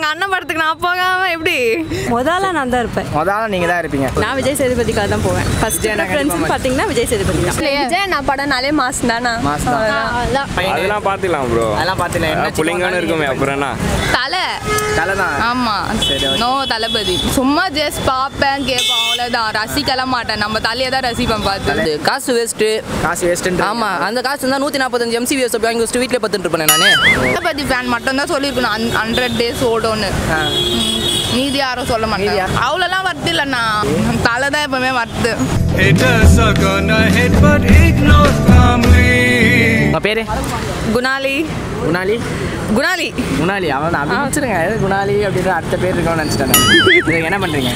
எங்க அண்ணன் படத்துக்கு நான் போகாம எப்படி முதல்ல நான் தான் இருப்பேன் முதல்ல நீங்கள் தான் இருப்பீங்க நான் விஜய் சேதுபதிக்காக தான் போவேன் ஃபர்ஸ்ட் விஜய் அண்ணா கண்டிப்பா ஃப்ரெண்ட்ஸ் பார்த்தீங்கன்னா விஜய் சேதுபதி தான் விஜய் நான் படம்னாலே மாஸ் தானா மாஸ் தான் அதெல்லாம் பார்த்துக்கலாம் ப்ரோ அதெல்லாம் பார்த்துல என்ன புள்ளிங்கன்னு இருக்குமே அப்புறம் என்ன தலை தலை தான் ஆமா சரி, okay. நோ தளபதி சும்மா ஜஸ்ட் பார்ப்பேன் கேட்பேன் அவ்வளோதான் ரசிக்கலாம் மாட்டேன் நம்ம தலையை தான் ரசிப்பேன் பார்த்து இது காசு வேஸ்ட்டு காசு வேஸ்ட்டு ஆமா அந்த காசு இருந்தால் நூற்றி நாற்பத்தஞ்சு எம்சிபிஎஸ் வாங்கி வச்சுட்டு வீட்டில் பார்த்துட்டு இருப்பேன் நான் தளபதி ஃபேன் மட்டும் தான் சொல்லியிருக்கணும் ஹண்ட்ரட் டேஸ் ஓடும்னு ம், மீதி யாரும் சொல்ல மாட்டாங்க அவ்வளோலாம் வருது இல்லைண்ணா தலை தான் எப்பவுமே வருது Haters are gonna hate but ignore calmly. உங்கள் பேர் குணாலி குணாலி குணாலி குணாலி அவன் தான் அப்படி முடிச்சிருங்க எது குணாலி அப்படின்ற அடுத்த பேர் இருக்கணும்னு நினச்சிட்டேன் இதுக்கு என்ன பண்ணுறீங்க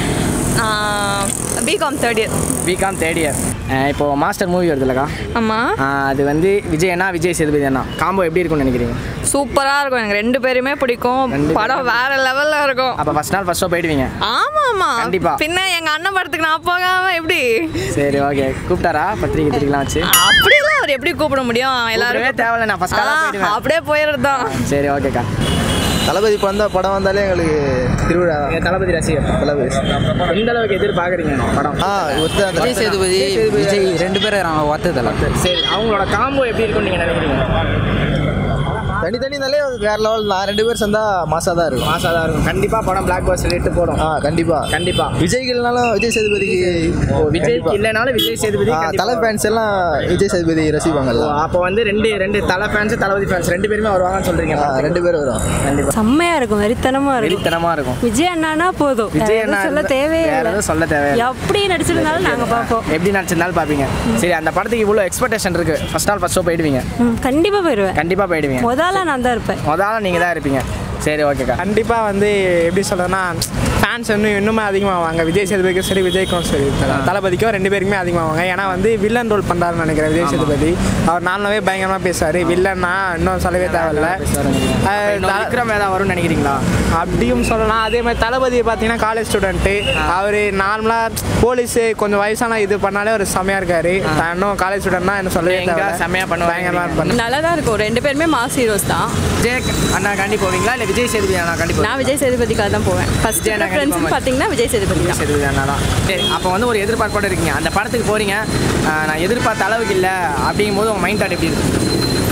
BCom third year BCom third year இப்போ மாஸ்டர் மூவி வருதுல்லக்கா ஆமா ஆஹ் அது வந்து விஜய் அண்ணா விஜய் சேதுபதி அண்ணா காம்போ எப்படி இருக்கும்னு நினைக்கிறீங்க சூப்பரா இருக்கும் எனக்கு ரெண்டு பேருமே பிடிக்கும் ரெண்டு படம் வேற லெவல்ல இருக்கும் அப்போ ஃபர்ஸ்ட் நாள் ஃபர்ஸ்ட் ஷோ போயிடுவீங்க ஆமா ஆமா கண்டிப்பா. பின்ன எங்க அண்ணன் படத்துக்கு நான் போகாம எப்படி சரி ஓகே கூப்பிட்டாரா பத்திரிக்கை திரிக்கலாம் வச்சு அப்படியெல்லாம் அவர் எப்படி கூப்பிட முடியும் எல்லாரும் கூப்பிடவே தேவையில்ல, நான் first ஆளா ஆ, போயிடுவேன். அப்படியே போயிடுறது தான் சரி ஓகேக்கா தளபதி படம் தான் படம் வந்தாலே எங்களுக்கு திருவிழா தான். நீங்கள் தளபதி ரசிகர் தளபதி எந்த அளவுக்கு எதிர்பார்க்குறீங்க படம் ஆ ஒருத்தர் அந்த விஜய் சேதுபதி விஜய் ரெண்டு பேரும் ஒத்ததில்ல சரி அவங்களோட காம்போ எப்படி இருக்கும்னு நீங்கள் நினைக்கிறீங்க தனித்தனினாலே வேற லெவல் நான் ரெண்டு பேர் சேர்ந்தா மாசா தான் இருக்கும் மாசாக தான் இருக்கும் கண்டிப்பாக படம் பிளாக் பஸ்டர் ரேட்டு போடும் ஆ கண்டிப்பா கண்டிப்பாக விஜய்கள்னாலும் விஜய் சேதுபதிக்கு விஜய்க்கு இல்லைனாலும் விஜய் சேதுபதி ஆ, கண்டிப்பா தலை ஃபேன்ஸ் எல்லாம் விஜய் சேதுபதி ரசிப்பாங்கல்ல அப்போ வந்து ரெண்டு ரெண்டு தலை ஃபேன்ஸ் தளபதி ஃபேன்ஸ் ரெண்டு பேருமே வருவாங்கன்னு சொல்றீங்க ஆ, ரெண்டு பேரும் வரும் கண்டிப்பா செம்மையா இருக்கும் வெறித்தனமா இருக்கும் வெறித்தனமா இருக்கும் விஜய் அண்ணானா போதும் விஜய் வேற அண்ணா எதுவும் சொல்ல இருந்தா- தேவையே வேற இல்லை எதுவும் சொல்ல தேவையில்லை எப்படி நடிச்சிருந்தாலும் நாங்க பார்ப்போம் எப்படி நடிச்சிருந்தாலும் பார்ப்பீங்க சரி அந்த படத்துக்கு இவ்வளோ எக்ஸ்பெக்டேஷன் இருக்கு ஃபர்ஸ்ட் நாள் ஃபர்ஸ்ட் ஷோ போயிடுவீங்க ம், கண்டிப்பா போயிடுவேன் கண்டிப்பா போயிடுவீங்க முதல்ல நான் தான் இருப்பேன் முதல்ல நீங்க தான் இருப்பீங்க சரி ஓகேக்கா கண்டிப்பாக வந்து எப்படி சொல்கிறதுனா ஃபேன்ஸ் இன்னும் இன்னுமே அதிகமாவாங்க விஜய் சேதுபதிக்கும் சரி விஜய்க்கும் சரி தளபதிக்கும் ரெண்டு பேருக்குமே அதிகமாவாங்க ஏன்னா வந்து வில்லன் ரோல் பண்ணுறாருன்னு நினைக்கிறேன் விஜய் சேதுபதி அவர் நாளாவே பயங்கரமாக பேசுவார் வில்லன்னா இன்னும் சொல்லவே தேவையில்ல அது இன்னொரு த- விக்ரம் வேதா வரும்னு நினைக்கிறீங்களா அப்படியும் சொல்லலாம் அதே மாதிரி தளபதி பார்த்தீங்கன்னா காலேஜ் ஸ்டூடெண்ட்டு அவர் நார்மலாக போலீஸு கொஞ்சம் வயசான இது பண்ணாலே ஒரு செமையாக இருக்காரு இன்னும் காலேஜ் ஸ்டூடெண்ட்னா என்ன சொல்லவே எங்க தேவையில்ல செமையா பண்ணுவாரு. பயங்கரமாக இருப்பாரு நல்லா தான் இருக்கும் ரெண்டு பேருமே மாஸ் ஹீரோஸ் தான் விஜய் அண்ணா காண்டி போவீங்களா இல்லை விஜய் சேதுபதி அண்ணா காண்டி போவீங்களா? நான் விஜய் சேதுபதிக்காக தான் போவேன் ஃபர்ஸ்ட் விஜய் அண்ணா கண்டிப்பா ஃப்ரெண்ட்ஸ் மாதிரி. பார்த்தீங்கன்னா விஜய் சேதுபதி தான் சேதுபதி அண்ணா தான் சரி அப்போ வந்து ஒரு எதிர்பார்ப்போட இருக்கீங்க அந்த படத்துக்கு போறீங்க ஆஹ் நான் எதிர்பார்த்த அளவுக்கு இல்லை அப்படிங்கும் போது உங்க மைண்ட் தாட் எப்படி இருக்கு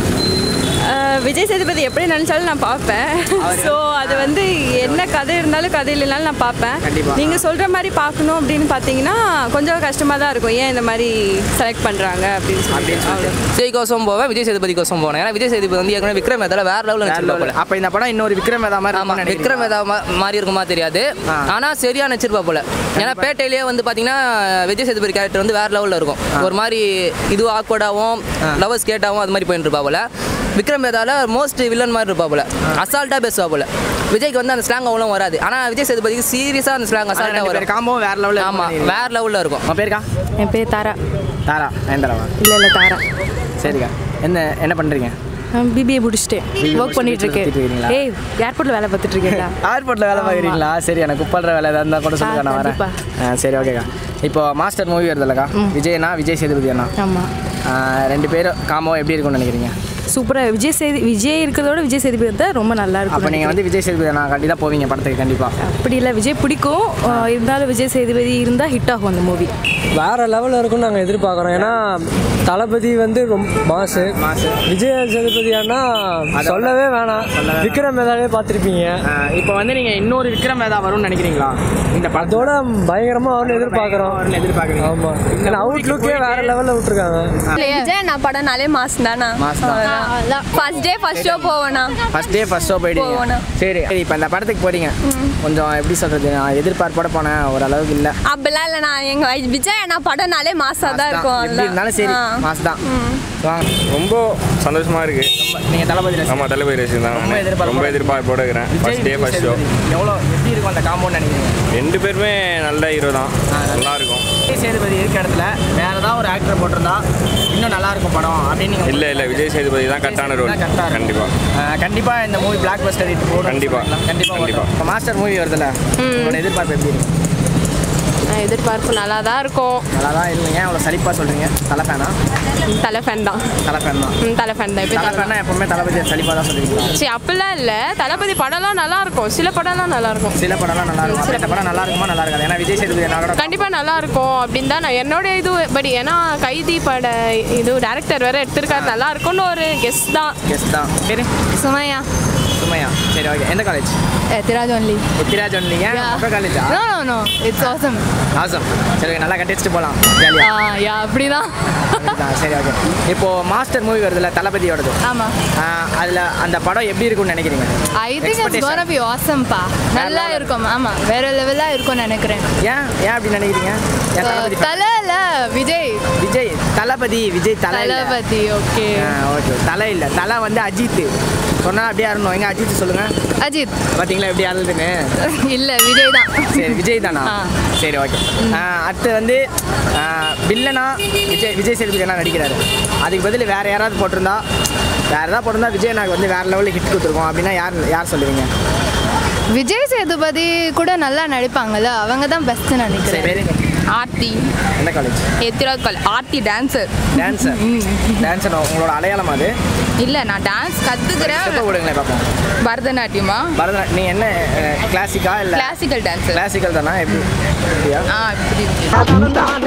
அஹ் விஜய் சேதுபதி எப்படி நினைச்சாலும் நான் பார்ப்பேன் ஸோ அது வந்து என்ன கதை இருந்தாலும் கதை இல்லைனாலும் நான் பார்ப்பேன் கண்டிப்பா. நீங்கள் சொல்கிற மாதிரி பார்க்கணும் அப்படின்னு பார்த்தீங்கன்னா கொஞ்சம் கஷ்டமாக தான் இருக்கும் ஏன் இந்த மாதிரி செலக்ட் பண்ணுறாங்க அப்படின்னு சொல்லி அவ்வளோ விஜய் கோசம் போவேன் விஜய் சேதுபதி கோசம் போனேன் ஏன்னா விஜய் சேதுபதி வந்து ஏற்கனவே விக்ரம் வேதால வேற லெவலில் நடிச்சிருப்பாப்புல அப்போ இந்த படம் இன்னொரு விக்ரம் வேதா மாதிரி ஆமா இருக்கும்னு விக்ரம் நினைக்கிறீங்களா? வேதா மா- மாதிரி இருக்குமா தெரியாது ஆ. ஆனா சரியா நடிச்சிருப்பா போல ஏன்னா பேட்டையிலேயே வந்து பாத்தீங்கன்னா விஜய் சேதுபதி கேரக்டர் வந்து வேற லெவல்ல இருக்கும் ஒரு மாதிரி இது ஆக்வர்டாகவும் லவர்ஸ் கேட்டாவும் அது மாதிரி போயிட்டு இருப்பா போல விக்ரம் வேதால மோஸ்ட் வில்லன் மாதிரி இருப்பா போல அசால்ட்டா பேசுவா போல விஜய்க்கு வந்து அந்த ஸ்லாங் அவ்வளோ வராது ஆனா விஜய் சேதுபதிக்கு சீரியஸா அந்த ஸ்லாங் ஆனா அசால்ட்டா ரெண்டு பேர் வரும் காம்போ வேற லெவலில் ஆமா வேற லெவல்ல இருக்கும் உன் பேருக்கா என் பேர் தாரா தாரா நயன்தாராவா இல்லை இல்லை தாரா சரிக்கா என்ன என்ன பண்றீங்க பிபிஏ முடிச்சுட்டேன் BBA ஒர்க் பண்ணிட்டு இருக்கேன் முடிச்சுட்டு இருக்கீங்களா? ஏய் ஏர்போர்ட்டில் வேலை பார்த்துட்டு இருக்கீங்களா ஏர்போர்ட்டில் வேலை பார்க்குறீங்களா சரி எனக்கு குப்பாடுற வேலை ஏதாவது இருந்தால் கூட சொல்லுங்க நான் வரேன் ஆ, சரி ஓகேக்கா இப்போ மாஸ்டர் மூவி வருதுல்லக்கா விஜய்னா விஜய் சேதுபதி அண்ணா ஆமாம் ஆ, ரெண்டு பேரும் காமோ எப்படி இருக்கும்னு நினைக்கிறீங்க சூப்பராக விஜய் சேது விஜய் இருக்கிறதோட விஜய் சேதுபதி தான் ரொம்ப நல்லா அப்போ இருக்கும் நீங்கள் வந்து விஜய் சேதுபதி அண்ணா கண்டி தான் போவீங்க படத்துக்கு கண்டிப்பாக அப்படி இல்லை விஜய் பிடிக்கும் அஹ் இருந்தாலும் விஜய் சேதுபதி இருந்தால் ஹிட் ஆகும் அந்த மூவி வேற லெவலில் இருக்கும்னு நாங்கள் எதிர்பார்க்குறோம் ஏன்னா தளபதி வந்து ரொம்ப மாசு மாசு. விஜய் சேதுபதி அண்ணா சொல்லவே வேணாம் விக்ரம் மேதாவே பார்த்துருப்பீங்க இப்போ வந்து நீங்கள் இன்னொரு விக்ரம் வேதா வரும்னு நினைக்கிறீங்களா இந்த படத்தோட அதோட பயங்கரமாக அவனு எதிர்பார்க்குறோம் எதிர்பார்க்குறீங்க ஆமாம் ஏன்னா அவுட்லுக்கே வேற லெவலில் விட்டுருக்காங்க விஜய் நான் படம்னாலே மாஸ் தானா மாஸ் தான். ஃபர்ஸ்ட் டே ஃபர்ஸ்ட் ஷோ போவேனா ஃபர்ஸ்ட் டே ஃபர்ஸ்ட் ஷோ போயிடுவீங்க போகணும். சரி சரி இப்போ இந்த படத்துக்கு போறீங்க கொஞ்சம் எப்படி சொல்கிறது நான் எதிர்பார்ப்போட போனேன் ஓரளவுக்கு இல்லை அப்படிலாம் இல்லை நான் எங்க விஜய் நான் படம்னாலே மாசா தான் இருக்கும் எப்படி இருந்தாலும் சரி ஆ. மாஸ் தான் வாங்க ரொம்ப சந்தோஷமா இருக்கு நீங்கள் தளபதி ரசிகர். ஆமா தளபதி ரசிகன் தான் ரொம்ப நானு. எதிர்பார்ப்போட- ரொம்ப எதிர்பார்ப்போட இருக்கிறேன் Vijay, first day Vijay first show Sethupathi. எவ்வளோ எப்படி இருக்கும் அந்த காம்பவுண்ட் நினைக்கிறீங்க ரெண்டு பேருமே நல்ல ஹீரோ தான் நல்லா இருக்கும் விஜய் சேதுபதி இருக்க இடத்துல வேற ஏதாவது ஒரு ஆக்டர் போட்டிருந்தா இன்னும் நல்லா இருக்கும் படம் அப்படின்னு நீங்க இல்ல இல்ல விஜய் சேதுபதி தான் கரெக்டான ரோல் தான் correct ஆ இருக்கும். கண்டிப்பா ஆஹ் கண்டிப்பா இந்த மூவி பிளாக் பஸ்டர் ஹிட் போடும் கண்டிப்பா. கண்டிப்பா கண்டிப்பா. இப்போ மாஸ்டர் மூவி வருதுல்ல உங்களோட எதிர்பார்ப்பு எப்படி இருக்கு எதிர்பார்ப்பு நல்லா தான் இருக்கும் நல்லா தான் இருந்தீங்க அவ்வளோ சலிப்பாக சொல்கிறீங்க தலை ஃபேனா தலை ஃபேன் தான் தலை ஃபேன் தான் ம், தலை ஃபேன் தான் இப்போ தலை ஃபேனா எப்பவுமே தளபதி சலிப்பாக தான் சொல்லுவீங்களா சரி அப்படிலாம் இல்லை தளபதி படம்லாம் நல்லா இருக்கும் சில படம்லாம் நல்லா இருக்கும் சில படம்லாம் நல்லா இருக்கும் அப்ப இந்த படம் நல்லா இருக்குமா நல்லா இருக்காது ஏன்னா விஜய் சேதுபதி என்ன கூட கண்டிப்பாக நல்லா இருக்கும் அப்படின்னு தான் நான் என்னோட இது படி ஏன்னா கைதி பட இது டேரக்டர் வேற எடுத்திருக்காரு நல்லா இருக்கும்னு ஒரு கெஸ் தான் கெஸ்ட் தான் பேரு சுமையா சுமையா சரி ஓகே எந்த காலேஜ் எத்திராஜ் ஒன்லி எத்திராஜ் ஒன்லிங்க உங்கள் காலேஜா no no no it's awesome awesome சரி okay, நல்லா கட்டி வச்சுட்டு போகலாம் ஜாலியாக யா அப்படிதான் சரி ஓகே இப்போ மாஸ்டர் மூவி வருதுல்ல தளபதியோடது ஆமாம் அதில் அந்த படம் எப்படி இருக்கும்னு நினைக்கிறீங்க I think it's gonna be ஆசம்பா நல்லா இருக்கும் ஆமாம் வேற லெவலாக இருக்கும்னு நினைக்கிறேன் ஏன் ஏன் அப்படி நினைக்கிறீங்க ஏன் தளபதி fan? தலைல விஜய் விஜய் தளபதி விஜய் தலை இல்ல. தளபதி ஓகே ஆ, ஓகே தலை இல்லை தலை வந்து அஜித் சொன்னா அப்படியே ஆடணும் எங்க அஜித் சொல்லுங்க அஜித் பாத்தீங்களா எப்படி ஆடுதுன்னு இல்ல விஜய் தான் சரி விஜய் தானா ஆ. சரி ஓகே அடுத்து வந்து ஆ, வில்லனா விஜய் விஜய் சேதுபதி என்ன நடிக்கிறாரு அதுக்கு பதில் வேற யாராவது போட்டிருந்தா வேற ஏதாவது போட்டிருந்தா விஜய் எனக்கு வந்து வேற லெவலில் ஹிட் கொடுத்துருக்கோம் அப்படின்னா யார் யார் சொல்லுவீங்க விஜய் சேதுபதி கூட நல்லா நடிப்பாங்கல்ல அவங்க தான் பெஸ்ட் சரி நினைக்கிறேன் பேரு ஆர்த்தி எந்த காலேஜ் எத்திராஜ் கால் ஆர்த்தி டான்சர் டான்ஸர் டான்ஸர் உங்களோட அடையாளம் அது இல்ல நான் டான்ஸ் கத்துக்கிறேன் எப்போ விடுங்களேன் பார்ப்போம் பரதநாட்டியமா பரதநாட்டியம் நீ என்ன கிளாசிக்கா இல்லை கிளாசிக்கல் டான்ஸ் கிளாசிக்கல் தானா எப்படி அப்படியா ஆ இப்படி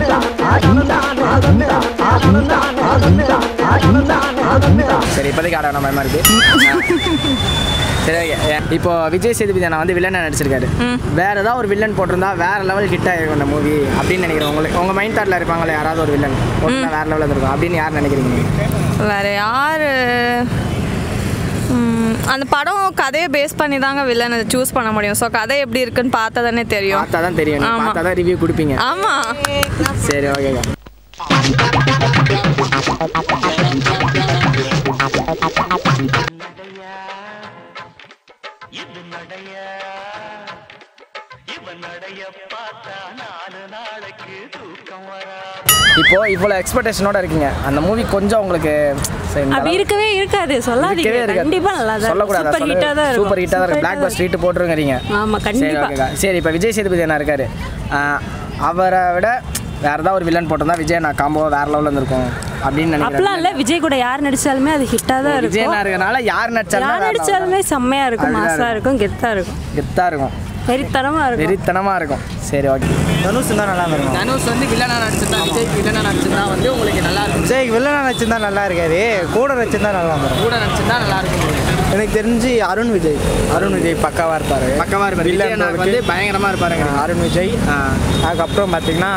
சரி இப்போதைக்கு ஆட நம்ம மாதிரி இருக்கு சரி okay. இப்போ விஜய் சேதுபதி நான் வந்து வில்லனை நடிச்சிருக்காரு வேற ஏதாவது ஒரு வில்லன் போட்டிருந்தா வேற லெவல் ஹிட் ஆகிருக்கும் அந்த மூவி அப்படின்னு நினைக்கிறேன் உங்களுக்கு உங்க மைண்ட் தாட்ல இருப்பாங்களே யாராவது ஒரு வில்லன் போட்டிருந்தா வேற லெவலில் இருக்கும் அப்படின்னு யார் நினைக்கிறீங்க வேற யாரு ம், அந்த படம் கதையை பேஸ் பண்ணி தாங்க வில்லனை சூஸ் பண்ண முடியும் ஸோ கதை எப்படி இருக்குன்னு பார்த்தா தானே தெரியும் பார்த்தா தான் தெரியும் நீங்க ஆமா. பார்த்தா தான் ரிவ்யூ கொடுப்பீங்க ஆமா சரி ஓகேங்க இப்போ இவ்வளோ எக்ஸ்பெக்டேஷனோட இருக்கீங்க அந்த மூவி கொஞ்சம் உங்களுக்கு சரி, இந்த அப்படி அளவு- இருக்கவே இருக்காது சொல்லாதீங்க இருக்கவே இருக்காது. கண்டிப்பா நல்லா தான் சொல்லக்கூடாதா? சூப்பர் சொல்லவே- ஹிட்டா தான் இருக்கும் சூப்பர் ஹிட்டா தான் இருக்கு பிளாக் பஸ் ஸ்ட்ரீட் போட்டுருங்கறீங்க ஆமா சரி கண்டிப்பா ஓகேக்கா சரி இப்போ விஜய் சேதுபதி என்ன இருக்காரு ஆஹ், அவரை விட வேற ஏதாவது ஒரு வில்லன் போட்டிருந்தா விஜய் நான் காம்போ வேற லெவலில் இருந்திருக்கும் அப்படின்னு அப்பலாம் இல்ல நினைக்கிறேன் விஜய் கூட யார் நடிச்சாலுமே அது ஹிட்டா தான் விஜய் இருக்கும் நான் இருக்கனால யார் நடிச்சாலும் யார் நடிச்சாலுமே செம்மையா இருக்கும் அப்படிதான் மாசா இருக்கும். இருக்கும் கெத்தா இருக்கும் கெத்தா இருக்கும் வெறித்தனமா இருக்கும் வெறித்தனமா இருக்கும் சரி ஓகே தனுஷ் தான் நல்லா இருக்கும் தனுஷ் வந்து வில்லனா நடிச்சிருந்தா விஜய் வில்லனா நடிச்சிருந்தா வந்து உங்களுக்கு நல்லா இருக்கும் விஜய் வில்லனா நடிச்சிருந்தா நல்லா இருக்காது கூட நடிச்சிருந்தா நல்லா இருக்கும் கூட நடிச்சிருந்தா நல்லா இருக்கும் எனக்கு தெரிஞ்சு அருண் விஜய் அருண் விஜய் பக்காவா இருப்பாரு பக்கமா இருப்பாரு வில்லன் வில்லன் வந்து வந்து பயங்கரமா இருப்பாருங்க அருண் விஜய் அதுக்கப்புறம் பார்த்தீங்கன்னா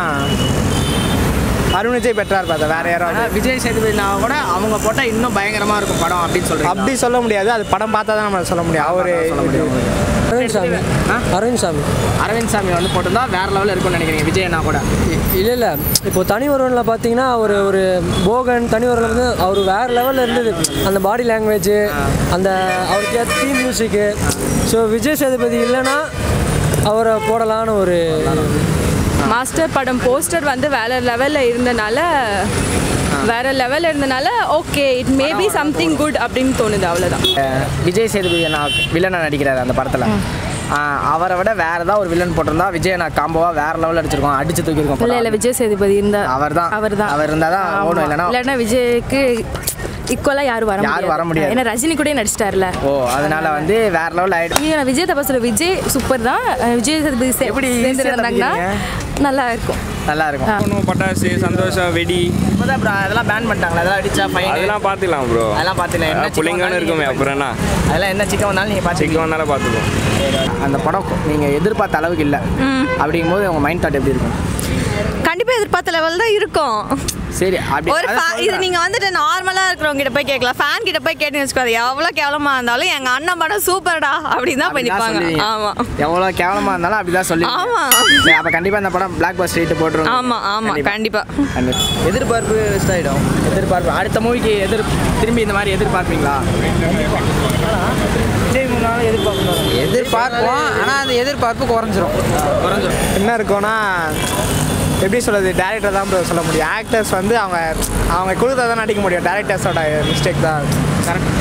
அருண் விஜய் பெட்டரா இருப்பாரு வேற யாரும் ஆனா விஜய் சேதுபதினா கூட அவங்க போட்டா இன்னும் பயங்கரமா இருக்கும் படம் அப்படின்னு சொல்றீங்க அப்படி சொல்ல முடியாது அது படம் பார்த்தா தான் நம்ம சொல்ல முடியும் அவரு சொல்ல முடியும் அரவிந்த் சாமி அரவிந்த் சாமி அரவிந்த் சாமி வந்து போட்டிருந்தா வேற லெவலில் இருக்கும்னு நினைக்கிறீங்க விஜயனா கூட இல்லை இல்லை இப்போ தனி ஒருவனில் பார்த்தீங்கன்னா ஒரு ஒரு போகன் தனி ஒருவனில் வந்து அவர் வேறு லெவலில் இருந்தது அந்த பாடி லாங்குவேஜ் அந்த அவருக்கு ஏற்ற theme music so Vijay Sethupathi இல்லைன்னா அவரை போடலான்னு ஒரு மாஸ்டர் படம் போஸ்டர் வந்து வேற லெவலில் இருந்தனால வேற லெவலில் இருந்தனால okay it may be something good அப்படின்னு தோணுது அவ்வளோதான் அஹ் விஜய் சேதுபதி நான் வில்லனா நடிக்கிறாரு அந்த படத்தில் அவரை விட வேற ஏதாவது ஒரு வில்லன் போட்டிருந்தா விஜய் நான் காம்போவா வேற லெவலில் அடிச்சிருக்கோம் அடிச்சு தூக்கிருக்கோம் இல்லை இல்லை விஜய் சேதுபதி இருந்தா அவர் தான் அவர் தான் அவர் இருந்தால் தான் ஓடும் இல்லைன்னா இல்லைன்னா விஜய்க்கு ஈக்குவலாக யாரும் வர யாரும் வர முடியாது. ஏன்னா ரஜினி கூட நடிச்சிட்டார்ல ஓ அதனால வந்து வேற லெவல் ஆயிடும் ஐயோ, நான் விஜய் தபாசுல விஜய் சூப்பர் தான் அஹ் விஜய் சேதுபதி சே- எப்படி சேர்ந்து easy ஆ இருந்தாங்கன்னா நல்லா இருக்கும் நல்லா இருக்கும் பொண்ணு, பட்டாசு சந்தோஷம் வெடி இப்போதான் bro அதெல்லாம் பேன் பண்ணிட்டாங்களா அதெல்லாம் அடிச்சா ஃபைன் அதெல்லாம் பார்த்துக்கலாம் ப்ரோ அதெல்லாம் பார்த்துக்கலாம் என்ன சிக்கன் புள்ளிங்கன்னு வந்தாலும் இருக்குமே நீங்க அப்புறம் என்ன அதெல்லாம் என்ன சிக்கன் வந்தாலும் நீங்கள் பார்த்து சிக்கன் வந்தாலும் பார்த்துக்குவோம் அந்த படம் நீங்கள் எதிர்பார்த்த அளவுக்கு இல்லை அப்படிங்கும்போது உங்கள் மைண்ட் தாட் எப்படி இருக்கும் கண்டிப்பா எதிர்பார்த்த லெவல் தான் இருக்கும் சரி அப்படி ஒரு அதான் fa- இது சொல்றேன். நீங்க வந்துட்டு நார்மலா இருக்கிறவங்க கிட்ட போய் கேட்கலாம் ஃபேன் கிட்ட போய் கேட்டு வச்சுக்கோது எவ்வளவு கேவலமா இருந்தாலும் எங்க அண்ணன் படம் சூப்பர்டா அப்படின்னு தான் அப்படிதான் பண்ணிப்பாங்க சொல்லுவீங்க. ஆமா எவ்வளோ கேவலமா இருந்தாலும் அப்படிதான் சொல்லி ஆமா. அப்போ கண்டிப்பாக இந்த படம் பிளாக் பஸ் ஸ்ட்ரீட் போட்டுருவோம் ஆமா ஆமா கண்டிப்பா எதிர்பார்ப்பு வேஸ்ட் ஆகிடும் எதிர்பார்ப்பு அடுத்த மூவிக்கு எதிர் திரும்பி இந்த மாதிரி எதிர்பார்ப்பீங்களா விஜய் முன்னாலும் எதிர்பார்ப்பு எதிர்பார்ப்போம் ஆனால் அந்த எதிர்பார்ப்பு குறைஞ்சிரும் குறைஞ்சிரும் என்ன இருக்கும்னா எப்படி சொல்கிறது டேரக்டர் தான் bro சொல்ல முடியும் ஆக்டர்ஸ் வந்து அவங்க அவங்க கொடுத்தா தான் நடிக்க முடியும் டேரக்டர்ஸோட மிஸ்டேக் தான் கரெக்ட்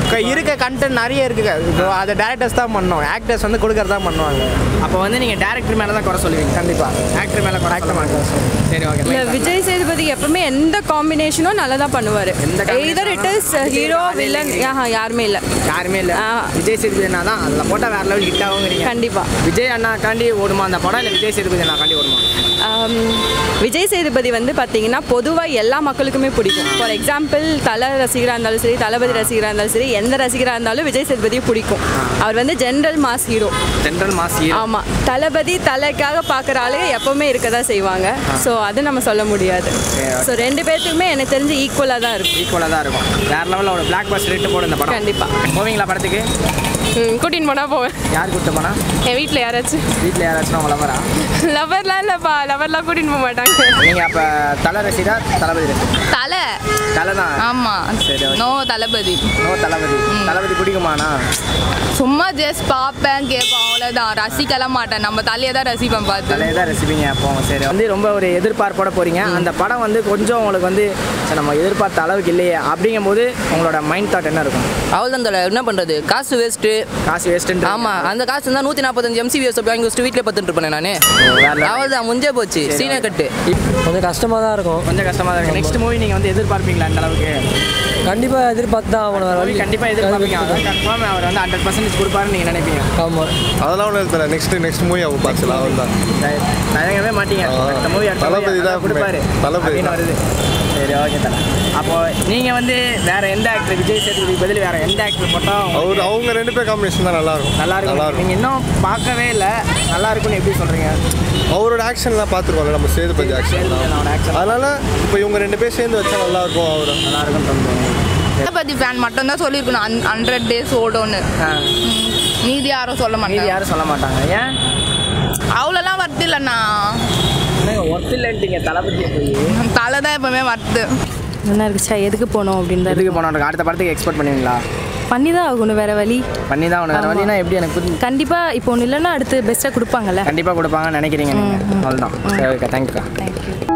க- இருக்க கண்டென்ட் நிறைய இருக்குது இப்போ அதை டேரக்டர்ஸ் தான் பண்ணோம் ஆக்டர்ஸ் வந்து கொடுக்கறது தான் பண்ணுவாங்க அப்போ வந்து நீங்கள் டேரக்டர் மேலே தான் குறை சொல்லுவீங்க கண்டிப்பாக ஆக்டர் மேலே குறை சொல்ல மாட்டோம் சரி இல்ல ஓகே விஜய் சேதுபதி எப்பவுமே எந்த காம்பினேஷனும் நல்லா தான் பண்ணுவார் combination either it is hero villain யாருமே இல்லை யாருமே இல்லை விஜய் சேதுபதி அண்ணா தான் அதில் போட்டால் வேற லெவல் ஹிட் ஆகுங்கிறீங்க கண்டிப்பா விஜய் அண்ணாக்காண்டி ஓடுமா அந்த படம் இல்லை விஜய் சேதுபதி அண்ணாக்காண்டி ஓடுமா ஆம், விஜய் சேதுபதி வந்து பார்த்தீங்கன்னா பொதுவாக எல்லா மக்களுக்குமே பிடிக்கும் ஃபார் எக்ஸாம்பிள் தலை ரசிகராக இருந்தாலும் சரி தளபதி ரசிகராக இருந்தாலும் சரி எந்த ரசிகராக இருந்தாலும் விஜய் சேதுபதியை பிடிக்கும் அவர் வந்து general mass hero general mass hero ஆமாம் தளபதி தலைக்காக பார்க்குற ஆளுங்க எப்போவுமே இருக்க தான் செய்வாங்க ஸோ அது நம்ம சொல்ல முடியாது ஸோ ரெண்டு பேர்த்துக்குமே எனக்கு தெரிஞ்சு ஈக்குவலாக தான் இருக்கும் ஈக்குவலாக தான் இருக்கும் வேற லெவலில் ஒரு பிளாக் பஸ் ரேட்டு போடும் இந்த படம் கண்டிப்பா. போவீங்களா படத்துக்கு கூட்டின்னு போனால் போவேன் யார் கூப்பிட்டு போனா என் வீட்டில் யாராச்சும் வீட்டில் யாராச்சும் உங்க லவரா லவர்லாம் இல்லைப்பா லவர்லாம் கூட்டின்னு போக மாட்டாங்க நீங்கள் அப்போ தலை ரசிகா தளபதி ரசிகா தலை தலை தான் ஆமா சரி, okay. No Thalapathy no Thalapathy Thalapathy பிடிக்குமாண்ணா சும்மா ஜஸ்ட் பார்ப்பேன் கேட்பேன் அவ்வளோதான் ரசிக்கலாம் மாட்டேன் நம்ம தலையை தான் ரசிப்பேன் பார்த்து தலையை தான் ரசிப்பீங்க அப்போ சரி வந்து ரொம்ப ஒரு எதிர்பார்ப்போட போகிறீங்க அந்த படம் வந்து கொஞ்சம் உங்களுக்கு வந்து சரி, நம்ம எதிர்பார்த்த அளவுக்கு இல்லையே அப்படிங்கும்போது உங்களோட மைண்ட் தாட் என்ன இருக்கும் அவள் தான் தல என்ன பண்ணுறது காசு வேஸ்ட்டு காசு வேஸ்ட்டு ஆமாம் அந்த காசு இருந்தால் நூற்றி நாற்பத்தஞ்சு எம்சிபிஎஸ் வாங்கி வச்சுட்டு வீட்டில் பார்த்துட்டு இருப்பேன் நான் அவள் தான் முஞ்சே போச்சு சீனை கட்டு கொஞ்சம் கஷ்டமாக தான் இருக்கும் கொஞ்சம் கஷ்டமாக தான் இருக்கு நெக்ஸ்ட் மூவி நீங்கள் வந்து எதிர்பார்ப்பீங்களா அந்த அளவுக்கு கண்டிப்பாக எதிர்பார்த்து தான் ஆகணும் வேறு வழி கண்டிப்பாக எதிர்பார்ப்பீங்க அதான் கன்ஃபார்ம் அவர் வந்து ஹண்ட்ரட் பர்சன்டேஜ் கொடுப்பாருன்னு நீங்கள் நினைப்பீங்க ஆமாம் அதெல்லாம் ஒன்றும் இல்லை நெக்ஸ்ட் நெக்ஸ்ட் மூவி அவங்க பார்த்துக்கலாம் அவள் தான் தயங்கவே மாட்டீங்க அடுத்த மூவி அடுத்த movie தளபதி தான் கொடுப்பாரு தளபதி அப்படின்னு தான். வருது சரி ஓகே தலை அப்போ நீங்கள் வந்து வேற எந்த ஆக்டர் விஜய் சேதுபதி பதில் வேற எந்த ஆக்டர் போட்டால் அவர் அவங்க ரெண்டு பேர் காம்பினேஷன் தான் நல்லா இருக்கும் நல்லா நல்லா இருக்கும் இருக்கும் நீங்கள் இன்னும் பார்க்கவே இல்லை நல்லா இருக்கும்னு எப்படி சொல்கிறீங்க அவரோட ஆக்ஷன்லாம் பார்த்துருக்கோம்ல நம்ம சேதுபதி ஆக்ஷன் அதனால இப்போ இவங்க ரெண்டு பேர் சேர்ந்து வச்சா நல்லா இருக்கும் அவர் நல்லா இருக்கும் தளபதி ஃபேன் மட்டும் தான் சொல்லியிருக்கணும் ஹண்ட்ரட் டேஸ் ஓடும்னு ம். மீதி யாரும் சொல்ல மாட்டாங்க யாரும் சொல்ல மாட்டாங்க ஏன் அவ்வளோலாம் வருது இல்லைண்ணா ஒர்த்து இல்லைன்ட்டீங்க தளபதியை போய் தலை தான் எப்பவுமே வருது நல்லா இருக்குச்சா எதுக்கு போனோம் அப்படின்னு எதுக்கு போனோம் அடுத்த படத்துக்கு எக்ஸ்பெக்ட் பண்ணுவீங்களா பண்ணி தான் ஆகணும் வேற வழி பண்ணி தான் ஒன்று வேறு ஆமா. வழினா எப்படி எனக்கு புரிஞ்சு கண்டிப்பா இப்போ ஒன்று இல்லைன்னா அடுத்து பெஸ்ட்டாக கொடுப்பாங்கல்ல கண்டிப்பாக கொடுப்பாங்கன்னு நினைக்கிறீங்க நீங்கள் அவ்வளோதான் சரி ஓகே தேங்க்யூக்கா தேங்க்யூ